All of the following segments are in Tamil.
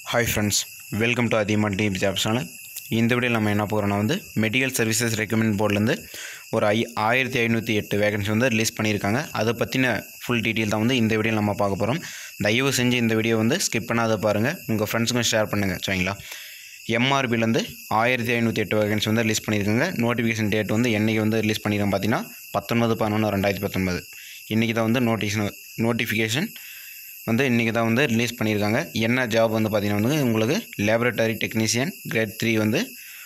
ஹாய் ஃப்ரெண்ட்ஸ் வெல்கம் டு அதிகமாக டீப் ஜாப் சேனல் இந்த வீடியோ நம்ம என்ன போகிறோம்னா வந்து மெடிக்கல் சர்வீசஸ் ரெக்கமெண்ட் போர்ட்லேருந்து ஒரு ஐ ஆயிரத்தி ஐநூற்றி எட்டு வேகன்சி வந்து ரிலீஸ் பண்ணியிருக்காங்க அதை பற்றின ஃபுல் டீட்டெயில் தான் வந்து இந்த வீடியோ நம்ம பார்க்க போகிறோம் தயவு செஞ்சு இந்த வீடியோ வந்து ஸ்கிப் பண்ணாத பாருங்கள் உங்கள் ஃப்ரெண்ட்ஸுக்கும் ஷேர் பண்ணுங்கள் சரிங்களா எம்ஆர்பிலேருந்து ஆயிரத்தி ஐநூற்றி எட்டு வேகன்சி வந்து ரிலீஸ் பண்ணியிருக்காங்க நோட்டிஃபிகேஷன் டேட் வந்து என்றைக்கு வந்து ரிலீஸ் பண்ணியிருக்காங்க பார்த்தீங்கன்னா பத்தொன்பது பதினொன்று ரெண்டாயிரத்தி பத்தொன்பது இன்றைக்கி தான் வந்து நோட்டிஃபிகேஷன் நோட்டிஃபிகேஷன் வந்து இன்றைக்கி தான் வந்து ரிலீஸ் பண்ணியிருக்காங்க என்ன ஜாப் வந்து பார்த்தீங்கன்னா வந்து உங்களுக்கு லேபரேட்டரி டெக்னீஷியன் கிரேட் த்ரீ வந்து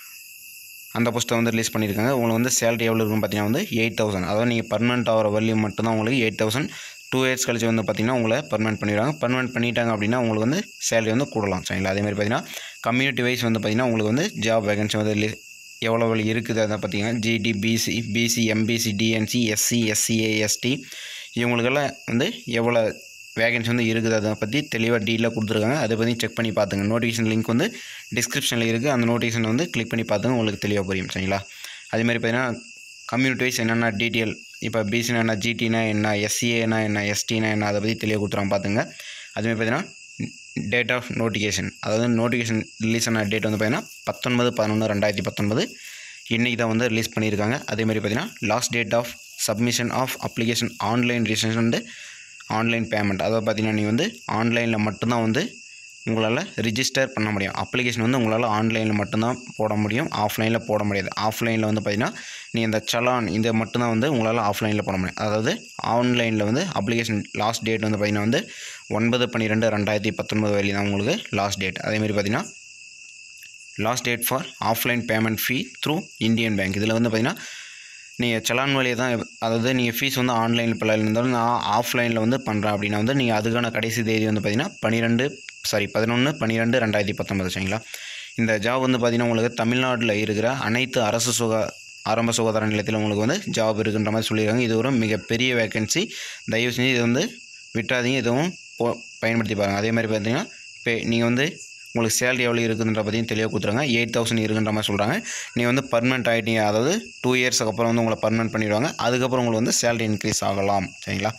அந்த போஸ்ட்டை வந்து ரிலீஸ் பண்ணியிருக்காங்க உங்களுக்கு வந்து சேலரி எவ்வளோ இருக்குன்னு பார்த்தீங்கன்னா வந்து எயிட் தௌசண்ட் அதாவது நீங்கள் பர்மனெண்ட் ஆகிற வழி மட்டும்தான் உங்களுக்கு எயிட் தௌசண்ட் டூ இயர்ஸ் கழிச்சு வந்து பார்த்தீங்கன்னா உங்களை பர்மனெண்ட் பண்ணிடுவாங்க பர்மனெண்ட் பண்ணிட்டாங்க அப்படின்னா உங்களுக்கு வந்து சேலரி வந்து கூடலாம் சரிங்களா அதே மாதிரி பார்த்தீங்கன்னா கம்யூனிட்டி வைஸ் வந்து பார்த்தீங்கன்னா உங்களுக்கு வந்து ஜாப் வேகன்சி வந்து ரிலீஸ் எவ்வளோ வழி இருக்குது அதை பார்த்தீங்கன்னா GT BC BC MBC DNC SC SCA ST இவங்களுக்கெல்லாம் வந்து எவ்வளோ வேகன்சி வந்து இருக்குது அதை பற்றி தெளிவாக டீலாக கொடுத்துருக்காங்க அதை பற்றி செக் பண்ணி பார்த்துங்க நோட்டிஃபிகேஷன் லிங்க் வந்து டிஸ்கிரிப்ஷனில் இருக்குது அந்த நோட்டிஃபிகேஷன் வந்து கிளிக் பண்ணி பார்த்துங்க உங்களுக்கு தெளிவாக புரியும் சரிங்களா அதே மாதிரி பார்த்தீங்கன்னா கம்யூனிட்டி வைஸ் என்னென்ன டீட்டெயில் இப்போ பிசினா என்ன ஜிடினா என்ன எஸ்சிஏனா என்ன எஸ்டினா என்ன அதை பற்றி தெளிவாக கொடுத்துறாங்க பார்த்துங்க அதுமாதிரி பார்த்தீங்கன்னா டேட் ஆஃப் நோட்டிஃபிகேஷன் அதாவது நோட்டிஃபிகேஷன் ரிலீஸ் ஆன டேட் வந்து பார்த்தீங்கன்னா பத்தொன்பது பதினொன்று ரெண்டாயிரத்தி பத்தொன்பது இன்றைக்கி தான் வந்து ரிலீஸ் பண்ணியிருக்காங்க அதேமாதிரி பார்த்தீங்கன்னா last date of submission of application online registration வந்து ஆன்லைன் பேமெண்ட் அதாவது பார்த்தீங்கன்னா நீ வந்து ஆன்லைனில் மட்டும்தான் வந்து உங்களால் ரிஜிஸ்டர் பண்ண முடியும் அப்ளிகேஷன் வந்து உங்களால் ஆன்லைனில் மட்டும்தான் போட முடியும் ஆஃப்லைனில் போட முடியாது ஆஃப்லைனில் வந்து பார்த்தீங்கன்னா நீ இந்த சலான் இதை மட்டும்தான் வந்து உங்களால் ஆஃப்லைனில் போட முடியும் அதாவது ஆன்லைனில் வந்து அப்ளிகேஷன் லாஸ்ட் டேட் வந்து பார்த்தீங்கன்னா வந்து ஒன்பது பன்னிரெண்டு ரெண்டாயிரத்தி பத்தொன்பது வரையும் தான் உங்களுக்கு லாஸ்ட் டேட் அதேமாதிரி பார்த்தீங்கன்னா last date for offline payment fee through Indian bank இதில் வந்து பார்த்தீங்கன்னா நீங்கள் செலான் வழியை தான் அதாவது நீங்கள் ஃபீஸ் வந்து ஆன்லைனில் இப்போ இருந்தாலும் நான் ஆஃப்லைனில் வந்து பண்ணுறேன் அப்படின்னா வந்து நீங்கள் அதுக்கான கடைசி தேதி வந்து பார்த்தீங்கன்னா பன்னிரெண்டு சாரி பதினொன்று பன்னிரெண்டு ரெண்டாயிரத்தி பத்தொம்பது சரிங்களா இந்த ஜாப் வந்து பார்த்திங்கன்னா உங்களுக்கு தமிழ்நாட்டில் இருக்கிற அனைத்து அரசு சுகா ஆரம்ப சுகாதார நிலையத்தில் உங்களுக்கு வந்து ஜாப் இருக்குன்ற மாதிரி சொல்லியிருக்காங்க இது ஒரு மிகப்பெரிய வேக்கன்சி தயவு செஞ்சு இது வந்து விட்டாதீங்க இதுவும் போ பயன்படுத்தி பாருங்கள் அதே மாதிரி பார்த்தீங்கன்னா இப்போ நீங்கள் வந்து உங்களுக்கு சேலரி எவ்வளோ இருக்குதுன்ற பற்றியும் தெளிவாக கொடுத்துருங்க எயிட் தௌசண்ட் இருக்குன்ற மாதிரி சொல்கிறாங்க நீங்கள் வந்து பர்மனெண்ட் ஆகிட்டீங்க அதாவது டூ இயர்ஸ்க்கு அப்புறம் வந்து உங்களை பர்மனெண்ட் பண்ணிடுவாங்க அதுக்கப்புறம் உங்களுக்கு வந்து சேலரி இன்க்ரீஸ் ஆகலாம் சரிங்களா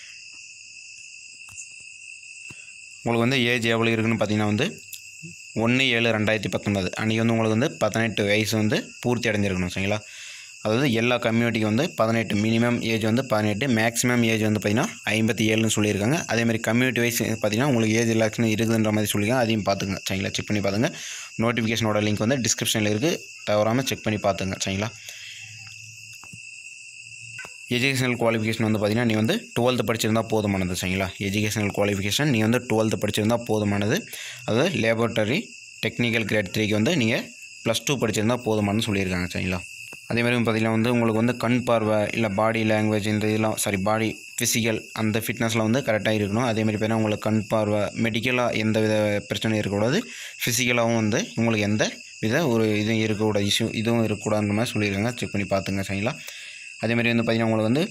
உங்களுக்கு வந்து ஏஜ் எவ்வளோ இருக்குன்னு பார்த்தீங்கன்னா வந்து ஒன்று ஏழு ரெண்டாயிரத்தி பத்தொன்பது அன்றைக்கி வந்து உங்களுக்கு வந்து பதினெட்டு வயசு வந்து பூர்த்தி அடைஞ்சிருக்கணும் சரிங்களா அதாவது எல்லா கம்யூனிட்டிக்கும் வந்து பதினெட்டு மினிமம் ஏஜ் வந்து பதினெட்டு மேக்ஸிமம் ஏஜ் வந்து பார்த்திங்கன்னா ஐம்பத்தி ஏழுன்னு சொல்லியிருக்காங்க அதேமாதிரி கம்யூனிட்டி வைஸ் பார்த்திங்கன்னா உங்களுக்கு ஏஜ் ரிலாக்ஷன் இருக்குதுன்ற மாதிரி சொல்லியிருக்காங்க அதையும் பார்த்துங்க சரிங்களா செக் பண்ணி பார்த்துங்க நோட்டிஃபிகேஷனோட லிங்க் வந்து டிஸ்கிரிப்ஷனில் இருக்குது தவறாமல் செக் பண்ணி பார்த்துங்க சரிங்களா எஜுகேஷனல் குவாலிஃபிகேஷன் வந்து பார்த்திங்கன்னா நீ வந்து டுவெல்த்து படிச்சிருந்தா போதுமானது சரிங்களா எஜுகேஷனல் குவாலிஃபிகேஷன் நீ வந்து டுவெல்த்து படிச்சிருந்தா போதுமானது அதாவது லேபரட்டரி டெக்னிக்கல் கிரேட் த்ரீக்கு வந்து நீங்கள் ப்ளஸ் டூ படிச்சிருந்தா போதுமானு சொல்லியிருக்காங்க சரிங்களா அதே மாதிரி பார்த்திங்கன்னா வந்து உங்களுக்கு வந்து கண் பார்வை இல்லை பாடி லாங்குவேஜ் இந்த இதெல்லாம் சாரி பாடி ஃபிசிக்கல் அந்த ஃபிட்னஸ்லாம் வந்து கரெக்டாக இருக்கணும் அதேமாதிரி பார்த்தீங்கன்னா உங்களுக்கு கண் பார்வை மெடிக்கலாக எந்த வித பிரச்சனையும் இருக்கக்கூடாது ஃபிசிக்கலாகவும் வந்து உங்களுக்கு எந்த வித ஒரு இதுவும் இருக்கக்கூடாது இஷ்யூ இதுவும் இருக்கக்கூடாதுன்ற மாதிரி சொல்லியிருக்காங்க செக் பண்ணி பார்த்துங்க சரிங்களா அதேமாதிரி வந்து பார்த்திங்கன்னா உங்களுக்கு வந்து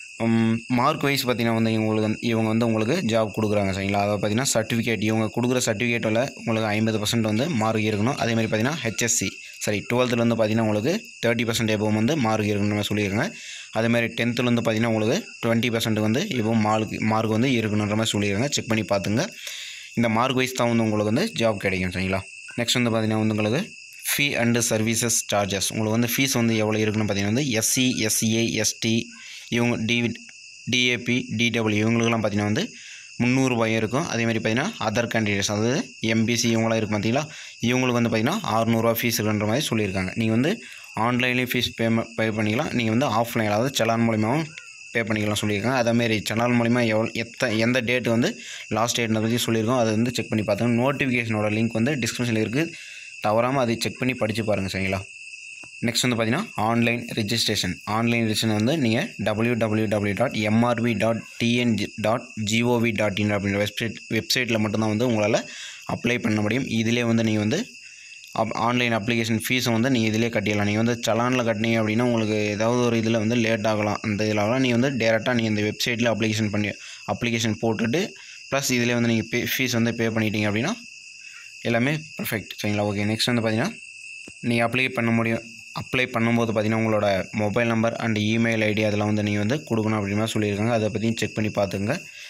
மார்க் வைஸ் பார்த்திங்கன்னா வந்து இவங்களுக்கு வந்து இவங்க வந்து உங்களுக்கு ஜாப் கொடுக்குறாங்க சரிங்களா அதை பார்த்திங்கன்னா சர்டிஃபிகேட் இவங்க கொடுக்குற சர்டிஃபிகேட்டில் உங்களுக்கு ஐம்பது பர்சன்ட் வந்து மார்க் இருக்கணும் அதேமாதிரி பார்த்திங்கன்னா ஹெச்எஸ்சி சரி டுவெல்த்தில் வந்து பார்த்திங்கன்னா உங்களுக்கு தேர்ட்டி பர்சன்ட் எப்போ வந்து மார்க் இருக்கணும்னு மாதிரி சொல்லியிருக்காங்க அதேமாதிரி டென்த்தில் வந்து பார்த்திங்கன்னா உங்களுக்கு டுவெண்ட்டி பர்சன்ட் வந்து இப்போ மார்க் மார்க் வந்து இருக்கணுன்ற மாதிரி சொல்லியிருக்காங்க செக் பண்ணி பார்த்துங்க இந்த மார்க் வைஸ் தான் வந்து உங்களுக்கு வந்து ஜாப் கிடைக்கும் சரிங்களா நெக்ஸ்ட் வந்து பார்த்திங்கன்னா வந்து உங்களுக்கு ஃபீ அண்டு சர்வீசஸ் சார்ஜஸ் உங்களுக்கு வந்து ஃபீஸ் வந்து எவ்வளோ இருக்குன்னு பார்த்தீங்கன்னா வந்து எஸ்சி எஸ்சிஏ எஸ்டி இவங்க டி டிஏபி டிடபிள்யூ இவங்களுக்குலாம் பார்த்தீங்கன்னா வந்து முந்நூறுபாயும் இருக்கும் அதேமாதிரி பார்த்தீங்கன்னா அதர் கேண்டிடேட்ஸ் அதாவது எம்பிசி இவங்களாம் இருக்கும் பார்த்தீங்களா இவங்களுக்கு வந்து பார்த்தீங்கன்னா அறுநூறுவா ஃபீஸ் இருக்குன்ற மாதிரி சொல்லியிருக்காங்க நீங்கள் வந்து ஆன்லைன்லேயும் ஃபீஸ் பே பே பண்ணிக்கலாம் நீங்கள் வந்து ஆஃப்லைன் அதாவது செலான் மூலியமாகவும் பே பண்ணிக்கலாம் சொல்லியிருக்காங்க அதேமாரி செலான் மூலிமா எவ்வளோ எத்த எந்த டேட் வந்து லாஸ்ட் டேட்னு பற்றி சொல்லியிருக்கோம் அதை வந்து செக் பண்ணி பார்த்துங்க நோட்டிஃபிகேஷனோட லிங்க் வந்து டிஸ்கிரிப்ஷனில் இருக்குது தவறாமல் அதை செக் பண்ணி படித்து பாருங்கள் சரிங்களா நெக்ஸ்ட் வந்து பார்த்தீங்கன்னா ஆன்லைன் ரிஜிஸ்ட்ரேஷன் ஆன்லைன் ரிஜிஸ்ட்ரேஷன் வந்து நீங்கள் W W W dot MRB dot TN dot GOV dot in அப்படின்ற வெப்சைட் வெப்சைட்டில் மட்டும்தான் வந்து உங்களால் அப்ளை பண்ண முடியும் இதிலே வந்து நீங்கள் வந்து அப் ஆன்லைன் அப்ளிகேஷன் ஃபீஸும் வந்து நீங்கள் இதிலே கட்டிடலாம் நீங்கள் வந்து சலானில் கட்டினீங்க அப்படின்னா உங்களுக்கு ஏதாவது ஒரு இதில் வந்து லேட் ஆகலாம் அந்த இதில் ஆகலாம் நீங்கள் வந்து டேரெக்டாக நீங்கள் இந்த வெப்சைட்டில் அப்ளிகேஷன் பண்ணி அப்ளிகேஷன் போட்டுட்டு ப்ளஸ் இதிலே வந்து நீங்கள் பே ஃபீஸ் வந்து பே பண்ணிட்டீங்க அப்படின்னா எல்லாமே பர்ஃபெக்ட் சரிங்களா ஓகே நெக்ஸ்ட் வந்து பார்த்தீங்கன்னா நீங்கள் அப்ளை பண்ண முடியும் அப்ளை பண்ணும்போது பார்த்தீங்கன்னா உங்களோட mobile number and email ID அதெல்லாம் வந்து நீங்கள் வந்து கொடுக்கணும் அப்படின்ற மாதிரி சொல்லியிருக்காங்க அதை பற்றியும் செக் பண்ணி பார்த்துங்க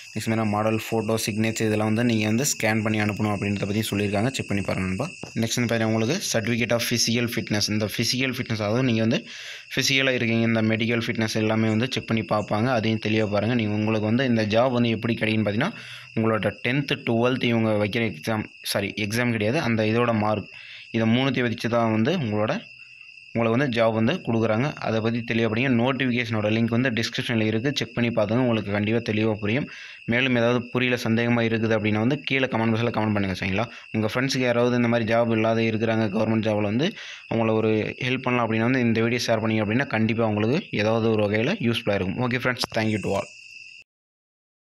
நெக்ஸ்ட் மாதிரி மாடல் ஃபோட்டோ சிக்னேச்சர் இதெல்லாம் வந்து நீங்கள் வந்து ஸ்கேன் பண்ணி அனுப்பணும் அப்படின்றத பற்றி சொல்லியிருக்காங்க செக் பண்ணி பாருங்க நண்பா நெக்ஸ்ட் வந்து பார்த்தீங்கன்னா உங்களுக்கு சர்டிஃபிகேட் ஆஃப் ஃபிசிக்கல் ஃபிட்னஸ் இந்த ஃபிசிக்கல் ஃபிட்னஸ் அதாவது நீங்கள் வந்து ஃபிசிக்கலாக இருக்கீங்க இந்த மெடிக்கல் ஃபிட்னஸ் எல்லாமே வந்து செக் பண்ணி பார்ப்பாங்க அதையும் தெளிவாக பாருங்கள் நீங்கள் உங்களுக்கு வந்து இந்த ஜாப் வந்து எப்படி கிடைக்குன்னு பார்த்தீங்கன்னா உங்களோட டென்த்து டுவெல்த்து இவங்க வைக்கிற எக்ஸாம் சாரி எக்ஸாம் கிடையாது அந்த இதோட மார்க் இதை மூணுத்தையும் வச்சு தான் வந்து உங்களோட உங்களுக்கு வந்து ஜாப் வந்து கொடுக்குறாங்க அதை பற்றி தெளிவாக படிங்க நோட்டிஃபிகேஷனோட லிங்க் வந்து டிஸ்கிரிப்ஷனில் இருக்குது செக் பண்ணி பார்த்துங்க உங்களுக்கு கண்டிப்பாக தெளிவாக புரியும் மேலும் ஏதாவது புரியல சந்தேகமாக இருக்குது அப்படின்னா வந்து கீழே கமெண்ட் பாக்ஸில் கமெண்ட் பண்ணுங்கள் சரிங்களா உங்கள் ஃப்ரெண்ட்ஸுக்கு யாராவது இந்த மாதிரி ஜாப் இல்லாத இருக்கிறாங்க கவர்மெண்ட் ஜாபில் வந்து அவங்கள ஒரு ஹெல்ப் பண்ணலாம் அப்படின்னா வந்து இந்த வீடியோ ஷேர் பண்ணிங்க அப்படின்னா கண்டிப்பாக உங்களுக்கு ஏதாவது ஒரு வகையில் யூஸ்ஃபுல்லாக இருக்கும் okay friends thank you to all